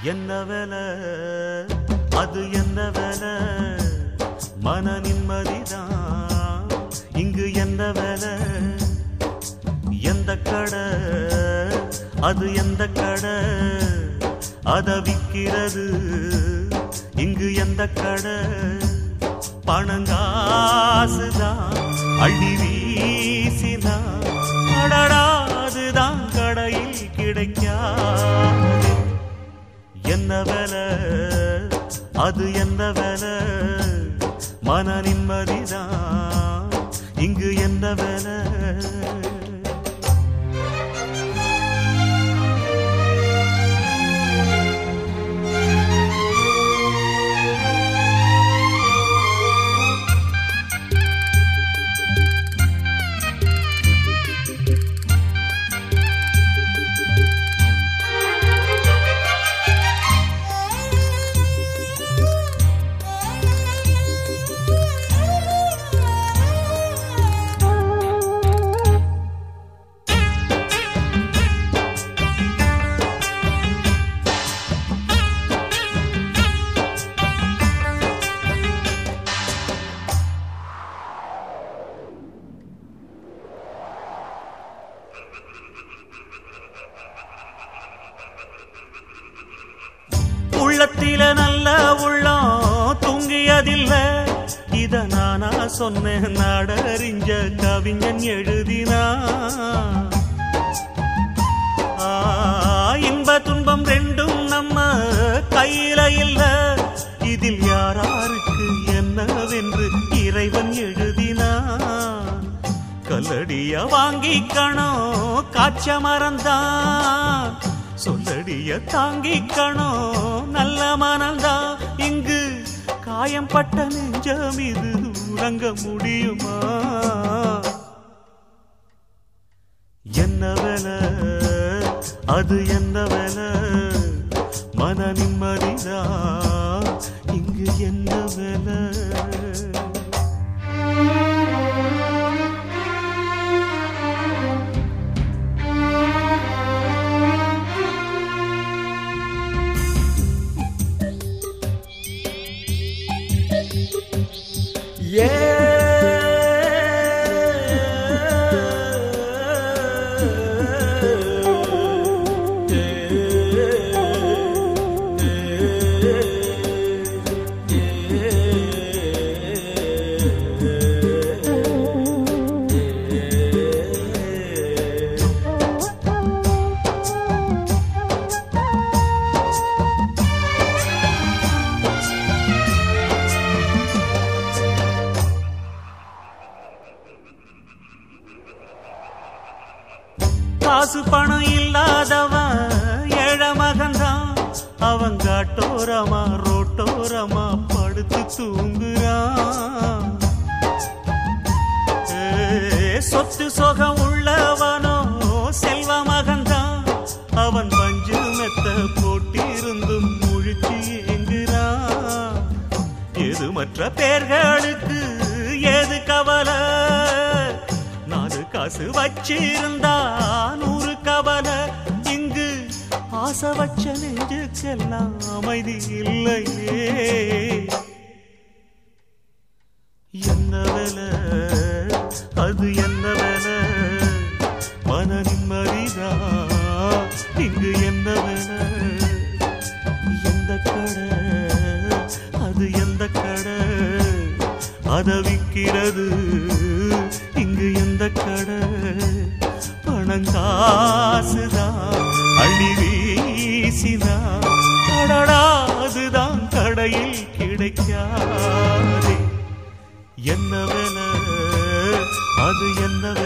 என்ன வேலை அது என்ன வேலை மன நிம்மதிதான் இங்கு என்ன வேலை எந்த கடை அது எந்த கடை அத விக்கிறது இங்கு எந்த கடை பணங்காசுதான் அள்ளி வீசினா அடடாதுதான் கடையில் கிடைக்காது என்ன வேலை அது என்ன வேலை மன நிம்மதிதான் இங்கு என்ன வேலை உள்ளத்தில நல்ல உள்ளம் தூங்கியதில்ல இத நானா சொன்னேன் நாடறிஞ்ச கவிஞன் எழுதினா ஆ, இன்ப துன்பம் ரெண்டும் நம்ம கையில இல்ல இதில் யாராருக்கு என்னவென்று இறைவன் எழுதினான் கல்லடிய வாங்கிக்கணும் காய்ச்ச மறந்தான் சொல்லடிய தாங்கிக்கணும் நல்ல மனந்தான் இங்கு காயம் பட்ட நெஞ்சம் இது உறங்க முடியுமா என்ன வேலை அது என்ன வேலை மன நிம்மதிதா இங்கு என்ன வேலை காசு பணம் இல்லாதவன் ஏழ மகன்தான் அவன் காட்டோரமா ரோட்டோரமா படுத்து தூங்குறான் ஏ, சொத்து சொகம் உள்ளவனோ செல்வ மகன்தான் அவன் பஞ்சு மெத்த போட்டிருந்தும் முழிச்சு ஏங்குறான் எது மற்ற பேர்களுக்கு ஏது கவலை நாலு காசு வச்சிருந்தா நூறு கவலை இங்கு ஆசை வச்ச நெஞ்சுக்கெல்லாம் அமைதி இல்லையே என்ன வேலை அது என்ன வேலை மன நிம்மதிதா இங்கு என்ன வேலை எந்த கடை அது எந்த கடை அத விக்கிறது இங்கு எந்த கடை பணங்காசுதான் அள்ளி வீசினா அடடா அதுதான் கடையில் கிடைக்காதே என்ன வேலை அது என்ன வேலை